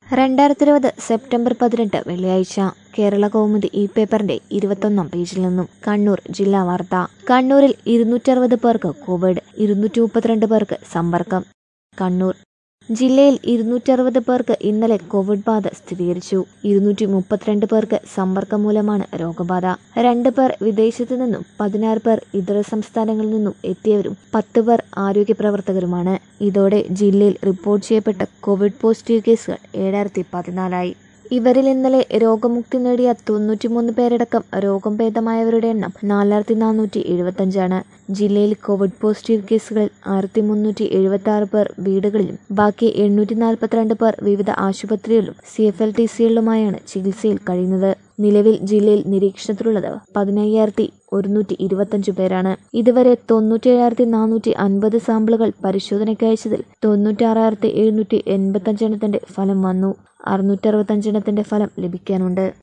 രണ്ടായിരത്തി ഇരുപത് സെപ്റ്റംബർ പതിനെട്ട് വെള്ളിയാഴ്ച കേരള കൗമുദി ഈ പേപ്പറിന്റെ ഇരുപത്തൊന്നാം പേജിൽ നിന്നും കണ്ണൂർ ജില്ലാ വാർത്ത കണ്ണൂരിൽ ഇരുന്നൂറ്ററുപത് പേർക്ക് കോവിഡ് ഇരുന്നൂറ്റി മുപ്പത്തിരണ്ട് പേർക്ക് സമ്പർക്കം കണ്ണൂർ ജില്ലയിൽ ഇരുന്നൂറ്ററുപത് പേർക്ക് ഇന്നലെ കോവിഡ് ബാധ സ്ഥിരീകരിച്ചു ഇരുന്നൂറ്റി മുപ്പത്തിരണ്ട് പേർക്ക് സമ്പർക്കം മൂലമാണ് രോഗബാധ രണ്ട് പേർ വിദേശത്തു നിന്നും പതിനാറ് പേർ ഇതര സംസ്ഥാനങ്ങളിൽ നിന്നും എത്തിയവരും പത്ത് പേർ ആരോഗ്യ പ്രവർത്തകരുമാണ് ഇതോടെ ജില്ലയിൽ റിപ്പോർട്ട് ചെയ്യപ്പെട്ട കോവിഡ് പോസിറ്റീവ് കേസുകൾ ഏഴായിരത്തി പതിനാലായി ഇവരിൽ ഇന്നലെ രോഗമുക്തി നേടിയ തൊണ്ണൂറ്റിമൂന്ന് പേരടക്കം രോഗം ഭേദമായവരുടെ എണ്ണം നാലായിരത്തി നാനൂറ്റി എഴുപത്തഞ്ചാണ് ജില്ലയിൽ കോവിഡ് പോസിറ്റീവ് കേസുകളിൽ ആയിരത്തി മുന്നൂറ്റി എഴുപത്തി ആറ് പേർ വീടുകളിലും ബാക്കി എണ്ണൂറ്റി നാൽപ്പത്തിരണ്ട് പേർ വിവിധ ആശുപത്രികളിലും സി എഫ് എൽ ടി സികളിലുമായാണ് ചികിത്സയിൽ കഴിയുന്നത് നിലവിൽ ജില്ലയിൽ നിരീക്ഷണത്തിലുള്ളത് പതിനയ്യായിരത്തി ഒരുന്നൂറ്റി ഇരുപത്തഞ്ച് പേരാണ് ഇതുവരെ തൊണ്ണൂറ്റേഴായിരത്തി നാനൂറ്റി അൻപത് സാമ്പിളുകൾ പരിശോധനയ്ക്ക് അയച്ചതിൽ തൊണ്ണൂറ്റാറായിരത്തി എഴുന്നൂറ്റി എൺപത്തഞ്ചെണ്ണത്തിന്റെ ഫലം വന്നു അറുന്നൂറ്ററുപത്തഞ്ചെണ്ണത്തിന്റെ ഫലം ലഭിക്കാനുണ്ട്